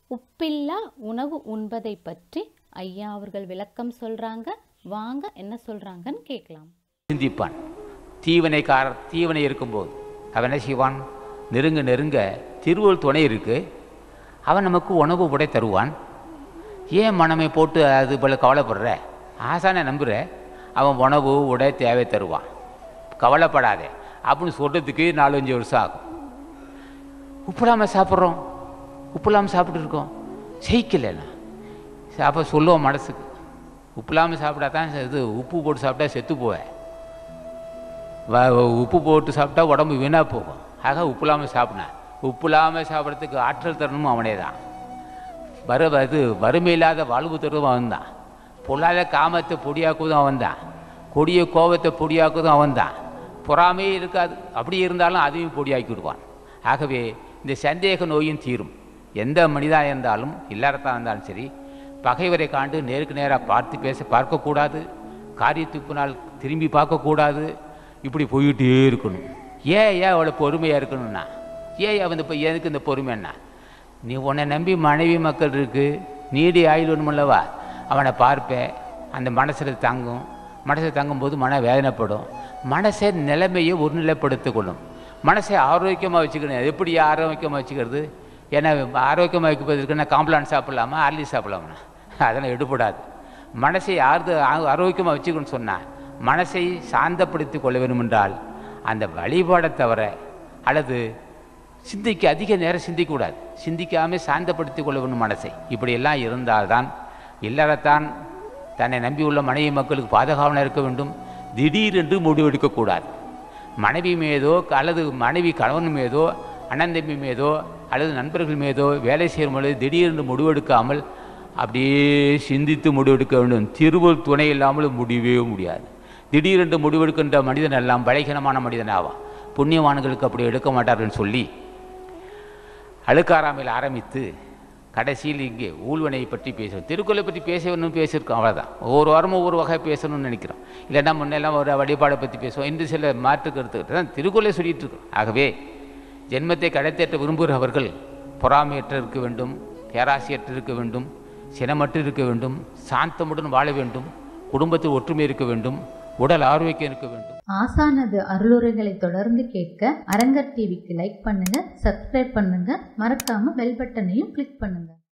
உப்பில்லா உணவு உண்பதை பற்றி ஐயா அவர்கள் விளக்கம் சொல்றாங்க வாங்க என்ன சொல்றாங்கன்னு கேட்கலாம் சிந்திப்பான் தீவனைக்காரர் தீவனை இருக்கும்போது அவன் என்ன செய்வான் நெருங்க நெருங்க திருவள்ளுவர் துணை இருக்கு அவன் நமக்கு உணவு உடை தருவான் ஏன் மனமை போட்டு அது போல கவலைப்படுற ஆசானை நம்புற அவன் உணவு உடை தேவை தருவான் கவலைப்படாதே அப்படின்னு சொல்கிறதுக்கு நாலஞ்சு வருஷம் ஆகும் உப்பு இல்லாமல் சாப்பிட்றோம் உப்பு இல்லாமல் சாப்பிட்டு இருக்கோம் ஜெயிக்கலைண்ணா அப்போ சொல்லுவோம் மனசுக்கு உப்பு இல்லாமல் சாப்பிட்டா தான் இது உப்பு போட்டு சாப்பிட்டா செத்து போவேன் வ- உப்பு போட்டு சாப்பிட்டா உடம்பு வீணாக போகும் ஆக உப்பு இல்லாமல் சாப்பிட்னேன் உப்பு இல்லாமல் சாப்பிட்றதுக்கு ஆற்றல் தரணும் அவனே தான் வர இது வறுமை இல்லாத வாழ்வு தருவதும் அவன் தான் பொல்லாத காமத்தை பொடியாக்குவதும் அவன் தான் கொடிய கோபத்தை பொடியாக்குவதும் அவன் தான் பொறாமையே இருக்காது அப்படி இருந்தாலும் அதையும் பொடியாக்கி விடுவான் ஆகவே இந்த சந்தேக நோயும் தீரும் எந்த மனிதா இருந்தாலும் இல்லாரத்தான் இருந்தாலும் சரி பகைவரை காண்டு நேருக்கு நேராக பார்த்து பேச பார்க்கக்கூடாது காரியத்துக்கு பின்னால் திரும்பி பார்க்கக்கூடாது இப்படி போயிட்டே இருக்கணும் ஏன் ஏன் அவ்வளோ பொறுமையாக இருக்கணும்னா ஏன் அவன் இப்போ எதுக்கு இந்த பொறுமைன்னா நீ உன்னை நம்பி மனைவி மக்கள் இருக்கு நீடி ஆயுள் வேணுமல்லவா அவனை பார்ப்பேன் அந்த மனசில் தங்கும் மனசில் தங்கும்போது மன வேதனைப்படும் மனசை நிலைமையை ஒருநிலைப்படுத்திக் கொள்ளும் மனசை ஆரோக்கியமாக வச்சுக்கணும் அது எப்படி ஆரோக்கியமாக வச்சுக்கிறது ஏன்னா ஆரோக்கியமாக வைக்கிறதுக்கு நான் காம்ப்ளான் சாப்பிடலாமா ஆர்லி சாப்பிடலாமா அதெல்லாம் எடுபடாது மனசை யாருது ஆ- ஆரோக்கியமாக வச்சுக்கணும்னு சொன்னால் மனசை சாந்தப்படுத்திக் கொள்ள வேண்டுமென்றால் அந்த வழிபாடை தவிர அல்லது சிந்திக்க அதிக நேரம் சிந்திக்கக்கூடாது சிந்திக்காமல் சாந்தப்படுத்திக் கொள்ள வேண்டும் மனசை இப்படியெல்லாம் இருந்தால்தான் இல்லறத்தான் தன்னை நம்பியுள்ள மனைவி மக்களுக்கு பாதுகாவலாக இருக்க வேண்டும் திடீரென்று முடிவெடுக்கக்கூடாது மனைவி மீதோ அல்லது மனைவி கணவன் மீதோ அண்ணன் தம்பி மீதோ அல்லது நண்பர்கள் மீதோ வேலை செய்யும் பொழுது திடீரென்று முடிவெடுக்காமல் அப்படியே சிந்தித்து முடிவெடுக்க வேண்டும் திருவள் துணை இல்லாமல் முடியவே முடியாது திடீரென்று முடிவெடுக்கின்ற மனிதன் எல்லாம் பலகீனமான மனிதன் ஆவான் புண்ணியவான்களுக்கு அப்படி எடுக்க மாட்டார்கள்னு சொல்லி அழுக்காராமையில் ஆரம்பித்து கடைசியில் இங்கே ஊழ்வனை பற்றி பேசுவோம் திருக்குறளை பற்றி பேசணும்னு பேசியிருக்கோம் அவ்வளோதான் ஒவ்வொரு வாரமும் ஒவ்வொரு வகை பேசணும்னு நினைக்கிறோம் இல்லைன்னா முன்னெல்லாம் ஒரு வழிபாடை பற்றி பேசுவோம் இன்று சில மாற்று கருத்து தான் திருக்குறளை சொல்லிட்டு இருக்கோம் ஆகவே ஜென்மத்தை கடைத்தேற்ற விரும்புகிறவர்கள் பொறாமையற்ற இருக்க வேண்டும் பேராசியற்று இருக்க வேண்டும் சினமற்று இருக்க வேண்டும் சாந்தமுடன் வாழ வேண்டும் குடும்பத்தில் ஒற்றுமை இருக்க வேண்டும் உடல் ஆரோக்கியம் இருக்க வேண்டும் ஆசானது அருளுரைகளை தொடர்ந்து கேட்க அரங்கர் டிவிக்கு லைக் பண்ணுங்க சப்ஸ்கிரைப் பண்ணுங்க மறக்காம பெல் பட்டனையும் கிளிக் பண்ணுங்க